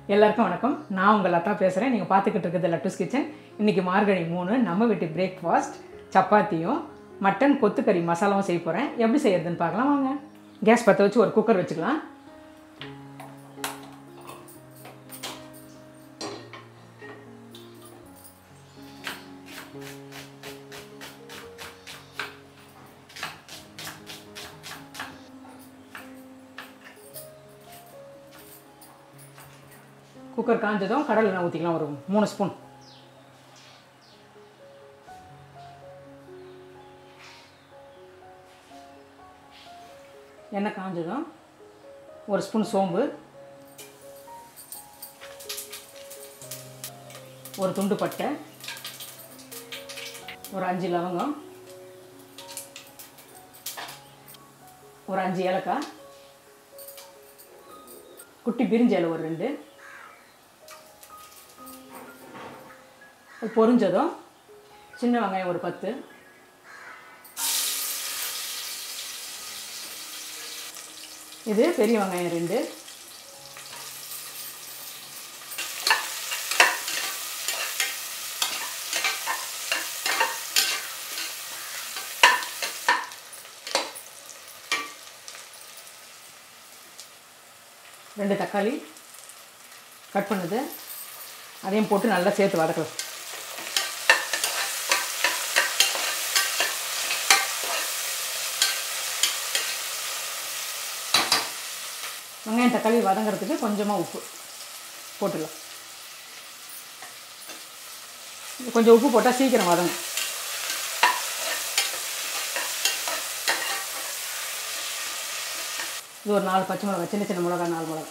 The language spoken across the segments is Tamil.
எல்லாருக்கும் வணக்கம் நான் உங்கள் லதா பேசுகிறேன் நீங்கள் பார்த்துக்கிட்டு இருக்கிறது லட்டூஸ் கிச்சன் இன்றைக்கி மார்கழி மூணு நம்ம வீட்டு பிரேக்ஃபாஸ்ட் சப்பாத்தியும் மட்டன் கொத்துக்கறி மசாலாவும் செய்ய போகிறேன் எப்படி செய்யறதுன்னு பார்க்கலாம் வாங்க கேஸ் பற்ற வச்சு ஒரு குக்கர் வச்சுக்கலாம் குக்கர் காஞ்சதும் கடலை எண்ணெய் ஊற்றிக்கலாம் ஒரு மூணு ஸ்பூன் எண்ணெய் காஞ்சதும் ஒரு ஸ்பூன் சோம்பு ஒரு துண்டு பட்டை ஒரு அஞ்சு லவங்கம் ஒரு அஞ்சு ஏலக்காய் குட்டி பிரிஞ்ச இலை ஒரு ரெண்டு அது பொரிஞ்சதும் சின்ன வெங்காயம் ஒரு பத்து இது பெரிய வெங்காயம் ரெண்டு ரெண்டு தக்காளி கட் பண்ணுது அதையும் போட்டு நல்லா சேர்த்து வதக்கலாம் வெங்காயம் தக்காளி வதங்கிறதுக்கு கொஞ்சமாக உப்பு போட்டுடலாம் கொஞ்சம் உப்பு போட்டால் சீக்கிரம் வதங்கும் இது ஒரு நாலு பச்சை மிளகா சின்ன சின்ன மிளகா நாலு மிளகா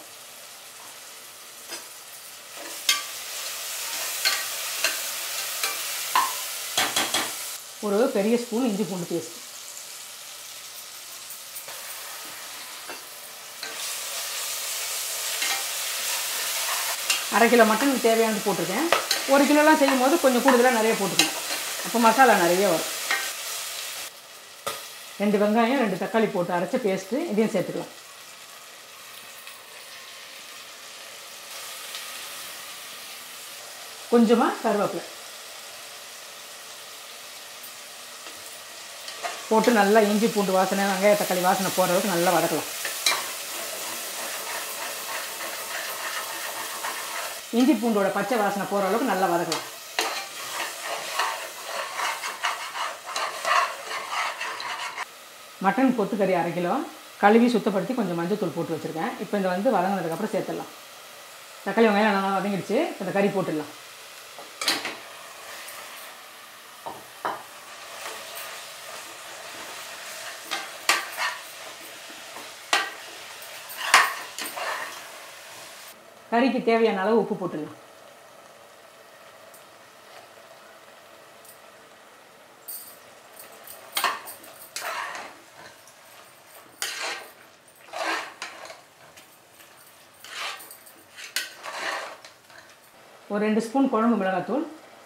ஒரு பெரிய ஸ்பூன் இஞ்சி பூண்டு பேஸ்ட் அரை கிலோ மட்டன் தேவையானது போட்டிருக்கேன் ஒரு கிலோலாம் செய்யும் போது கொஞ்சம் கூடுதலாக நிறைய போட்டுக்கணும் அப்போ மசாலா நிறைய வரும் ரெண்டு வெங்காயம் ரெண்டு தக்காளி போட்டு அரைச்ச பேஸ்ட்டு இதையும் சேர்த்துக்கலாம் கொஞ்சமாக கருவேப்பிலை போட்டு நல்லா இஞ்சி பூண்டு வாசனை வெங்காய தக்காளி வாசனை போகிற அளவுக்கு நல்லா வதக்கலாம் இஞ்சி பூண்டோட பச்சை வாசனை போகிற அளவுக்கு நல்லா வதக்கலாம் மட்டன் கொத்துக்கறி அரை கிலோ கழுவி சுத்தப்படுத்தி கொஞ்சம் மஞ்சள் தூள் போட்டு வச்சுருக்கேன் இப்போ இந்த வந்து வதங்கினதுக்கப்புறம் சேர்த்துடலாம் தக்காளி வெங்காயம் நல்லா வதங்கிடுச்சு இந்த கறி போட்டுடலாம் கறிக்கு தேவையான அளவு உப்பு போட்டுடலாம் ஒரு ரெண்டு ஸ்பூன் குழம்பு மிளகாத்தூள்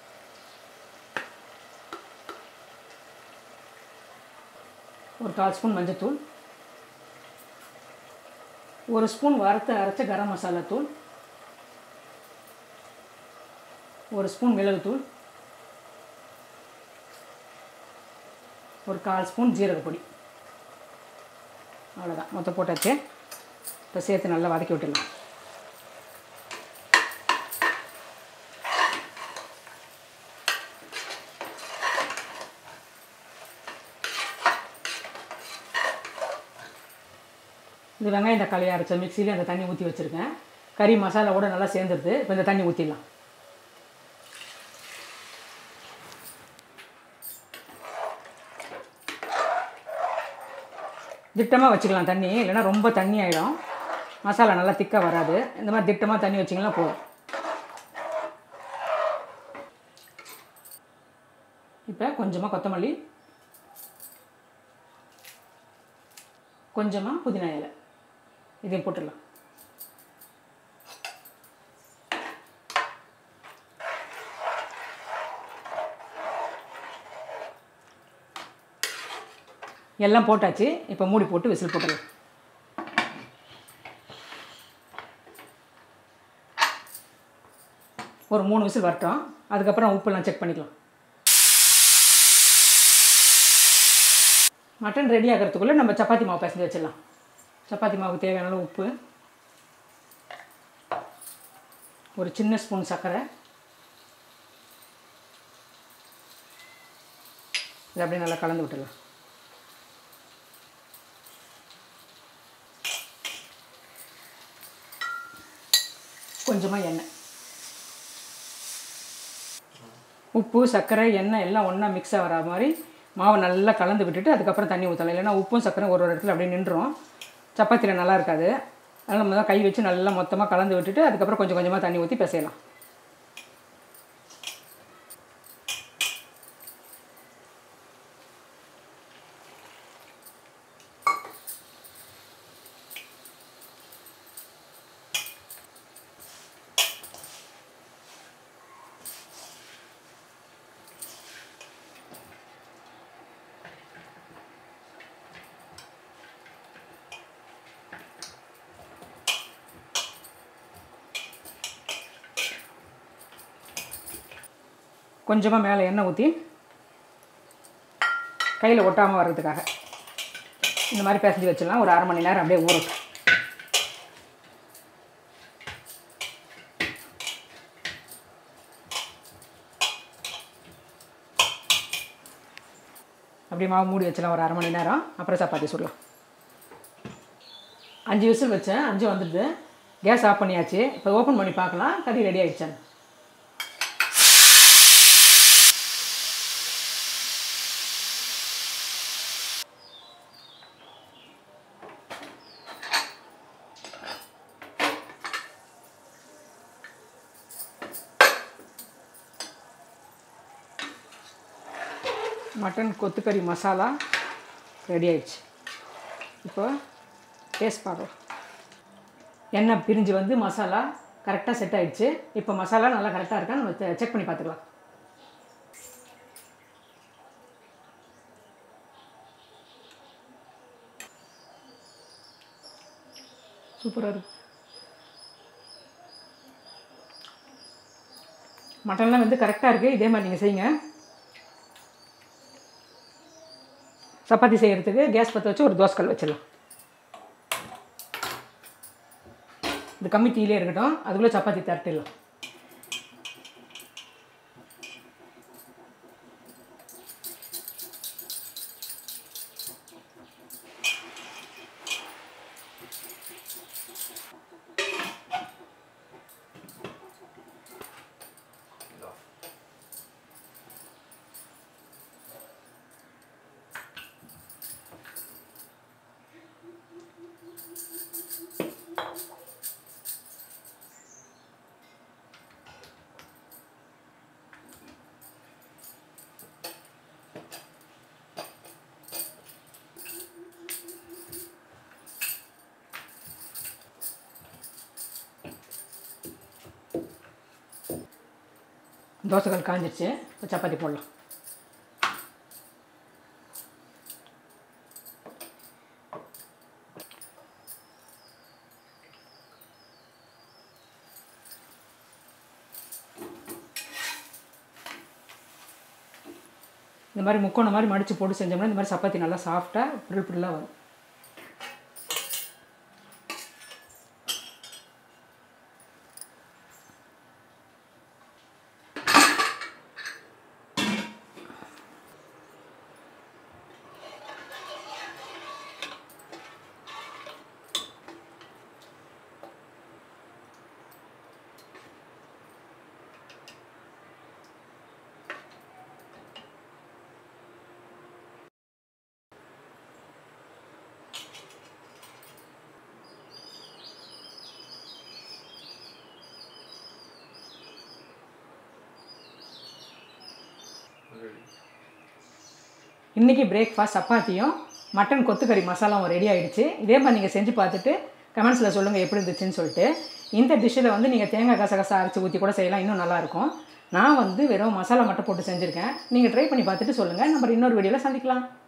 ஒரு கால் ஸ்பூன் மஞ்சத்தூள் ஒரு ஸ்பூன் வறுத்த அரைச்ச கரம் மசாலா தூள் ஒரு ஸ்பூன் மிளகுத்தூள் ஒரு கால் ஸ்பூன் ஜீரகப்பொடி அவ்வளோதான் மொத்தம் போட்டாச்சு இப்போ சேர்த்து நல்லா வதக்கி விட்டுடலாம் இந்த வெங்காயம் தக்காளி அரைச்ச மிக்சியில் அந்த தண்ணி ஊற்றி வச்சுருக்கேன் கறி மசாலாவோட நல்லா சேர்ந்துருது இப்போ இந்த தண்ணி ஊற்றிடலாம் திட்டமாக வச்சுக்கலாம் தண்ணி இல்லைன்னா ரொம்ப தண்ணி ஆகிடும் மசாலா நல்லா திக்காக வராது இந்த மாதிரி திட்டமாக தண்ணி வச்சிங்கன்னா போதும் இப்போ கொஞ்சமாக கொத்தமல்லி கொஞ்சமாக புதினா இலை இதையும் போட்டுடலாம் எல்லாம் போட்டாச்சு இப்போ மூடி போட்டு விசில் போட்டுடலாம் ஒரு மூணு விசில் வரட்டும் அதுக்கப்புறம் உப்புலாம் செக் பண்ணிக்கலாம் மட்டன் ரெடி ஆகிறதுக்குள்ளே நம்ம சப்பாத்தி மாவு பிசைஞ்சு வச்சிடலாம் சப்பாத்தி மாவுக்கு தேவையான அளவு உப்பு ஒரு சின்ன ஸ்பூன் சர்க்கரை இது அப்படியே நல்லா கலந்து விட்டுடலாம் கொஞ்சமாக எண்ணெய் உப்பு சர்க்கரை எண்ணெய் எல்லாம் ஒன்றா மிக்ஸ் ஆகிற மாதிரி மாவை நல்லா கலந்து விட்டுட்டு அதுக்கப்புறம் தண்ணி ஊற்றலாம் இல்லைன்னா உப்பும் சர்க்கரை ஒரு ஒரு இடத்துல அப்படியே நின்றுரும் சப்பாத்தியில் நல்லா இருக்காது அதனால் நம்ம தான் கை வச்சு நல்லா மொத்தமாக கலந்து விட்டுட்டு அதுக்கப்புறம் கொஞ்சம் கொஞ்சமாக தண்ணி ஊற்றி பிசையலாம் கொஞ்சமாக மேலே எண்ணெய் ஊற்றி கையில் ஒட்டாமல் வர்றதுக்காக இந்த மாதிரி பிசைஞ்சு வச்சிடலாம் ஒரு அரை மணி நேரம் அப்படியே ஊறட்டும் அப்படியே மாவு மூடி வச்சிடலாம் ஒரு அரை மணி நேரம் அப்புறம் சப்பாத்தி சுடலாம் அஞ்சு விசில் வச்சேன் அஞ்சு வந்துடுது கேஸ் ஆஃப் பண்ணியாச்சு இப்போ ஓப்பன் பண்ணி பார்க்கலாம் கறி ரெடி ஆகிடுச்சான்னு மட்டன் கொத்துக்கறி மசாலா ரெடி ஆயிடுச்சு இப்போ டேஸ்ட் பார்க்கலாம் எண்ணெய் பிரிஞ்சு வந்து மசாலா கரெக்டாக செட் ஆயிடுச்சு இப்போ மசாலா நல்லா கரெக்டாக இருக்கா நம்ம செக் பண்ணி பார்த்துக்கலாம் சூப்பராக இருக்கு மட்டன்லாம் வந்து கரெக்டாக இருக்குது இதே மாதிரி நீங்கள் செய்யுங்க சப்பாத்தி செய்கிறதுக்கு கேஸ் பற்ற வச்சு ஒரு தோசைக்கல் வச்சிடலாம் இது கம்மி தீயிலே இருக்கட்டும் அதுக்குள்ளே சப்பாத்தி தரட்டிடலாம் தோசைக்கல் காஞ்சிருச்சு இப்போ சப்பாத்தி போடலாம் இந்த மாதிரி முக்கோணம் மாதிரி மடித்து போட்டு செஞ்சோம்னா இந்த மாதிரி சப்பாத்தி நல்லா சாஃப்டாக பிடில் பிடிலாக வரும் இன்றைக்கி பிரேக்ஃபாஸ்ட் சப்பாத்தியும் மட்டன் கொத்துக்கறி மசாலாவும் ரெடி ஆயிடுச்சு இதே மாதிரி நீங்கள் செஞ்சு பார்த்துட்டு கமெண்ட்ஸில் சொல்லுங்கள் எப்படி இருந்துச்சுன்னு சொல்லிட்டு இந்த டிஷ்ஷில் வந்து நீங்கள் தேங்காய் கசகசா அரைச்சி ஊற்றி கூட செய்யலாம் இன்னும் நல்லாயிருக்கும் நான் வந்து வெறும் மசாலா மட்டும் போட்டு செஞ்சுருக்கேன் நீங்கள் ட்ரை பண்ணி பார்த்துட்டு சொல்லுங்கள் நம்ம இன்னொரு வீடியோவில் சந்திக்கலாம்